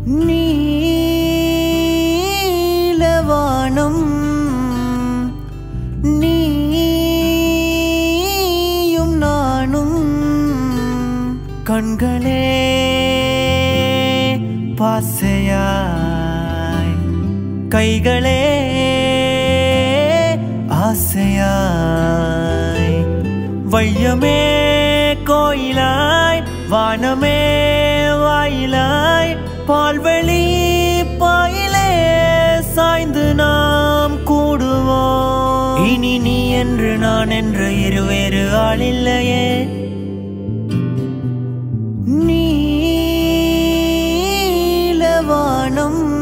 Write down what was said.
நீலவானம் நீயும் நானும் கண்களே பாசையாய் கைகளே ஆசையாய் வையமே கோயிலாய் வானமே வாயிலாய் பால்வெளி பாயிலே சாய்ந்து நாம் கூடுவோம் இனி நீ என்று நான் என்று இருவேறு ஆளில்லையே நீலவானம்